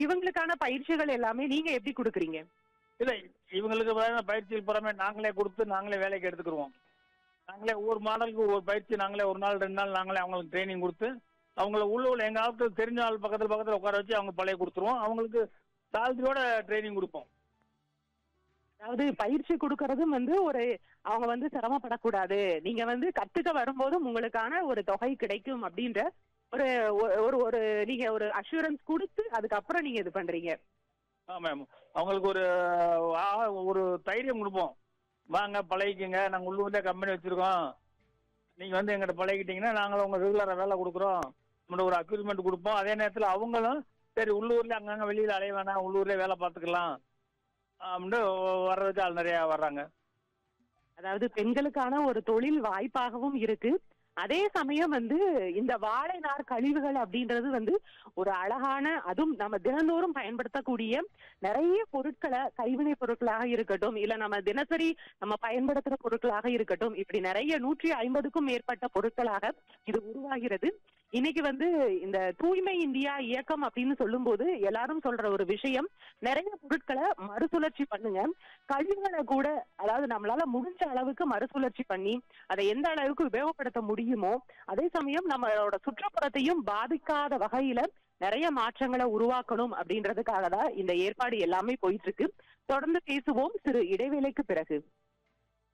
இவங்களுக்கான பயிற்சிகள் எல்லாமே நீங்க எப்படி கொடுக்குறீங்க இல்லை இவங்களுக்கு வேற பயிற்சியில் புறமே நாங்களே கொடுத்து நாங்களே வேலைக்கு எடுத்துக்கிருவோம் நாங்களே ஒவ்வொரு மாடலுக்கு ஒரு பயிற்சி நாங்களே ஒரு நாள் ரெண்டு நாள் நாங்களே அவங்களுக்கு ட்ரைனிங் கொடுத்து அவங்கள உள்ளூரில் எங்கள் ஆளுக்கு தெரிஞ்ச ஆள் பக்கத்தில் பக்கத்தில் உட்கார வச்சு அவங்க பழைய கொடுத்துருவோம் அவங்களுக்கு சேலரியோட ட்ரைனிங் கொடுப்போம் அதாவது பயிற்சி கொடுக்கறதும் வந்து ஒரு அவங்க வந்து சிரமப்படக்கூடாது நீங்க வந்து கத்துக்க வரும்போதும் உங்களுக்கான ஒரு தொகை கிடைக்கும் அப்படின்ற ஒரு ஒரு- ஒரு ஒரு நீங்க ஒரு அஷூரன்ஸ் கொடுத்து அதுக்கப்புறம் நீங்க இது பண்றீங்க ஆமாம் அவங்களுக்கு ஒரு ஆ- ஒரு தைரியம் கொடுப்போம் வாங்க பழகிக்கங்க நாங்கள் உள்ளூர்லேயே கம்பெனி வச்சுருக்கோம் நீங்கள் வந்து எங்கிட்ட பழகிட்டீங்கன்னா நாங்களும் உங்கள் ரெகுலராக வேலை கொடுக்குறோம் நம்மளோட ஒரு அக்யூர்மெண்ட் கொடுப்போம் அதே நேரத்தில் அவங்களும் சரி உள்ளூர்லேயே அங்கங்கே வெளியில் அலைய வேணாம் உள்ளூர்லேயே வேலை பார்த்துக்கலாம் அப்படின்னு வர்றதுக்கு ஆள் நிறையா வர்றாங்க அதாவது பெண்களுக்கான ஒரு தொழில் வாய்ப்பாகவும் இருக்கு அதே சமயம் வந்து இந்த வாழை நார் கழிவுகள் அப்படின்றது வந்து ஒரு அழகான அதுவும் நம்ம தினந்தோறும் பயன்படுத்தக்கூடிய நிறைய பொருட்களை கைவினை பொருட்களாக இருக்கட்டும் இல்ல நம்ம தினசரி நம்ம பயன்படுத்துற பொருட்களாக இருக்கட்டும் இப்படி நிறைய நூற்றி ஐம்பதுக்கும் மேற்பட்ட பொருட்களாக இது உருவாகிறது இன்னைக்கு வந்து இந்த தூய்மை இந்தியா இயக்கம் அப்படின்னு சொல்லும்போது எல்லாரும் சொல்ற ஒரு விஷயம் நிறைய பொருட்களை மறுசுழற்சி பண்ணுங்க கழிவுகளை கூட அதாவது நம்மளால முடிஞ்ச அளவுக்கு மறுசுழற்சி பண்ணி அதை எந்த அளவுக்கு உபயோகப்படுத்த முடியுமோ அதே சமயம் நம்மளோட சுற்றுப்புறத்தையும் பாதிக்காத வகையில நிறைய மாற்றங்களை உருவாக்கணும் அப்படின்றதுக்காக தான் இந்த ஏற்பாடு எல்லாமே போயிட்டு இருக்கு தொடர்ந்து பேசுவோம் சிறு இடைவேளைக்கு பிறகு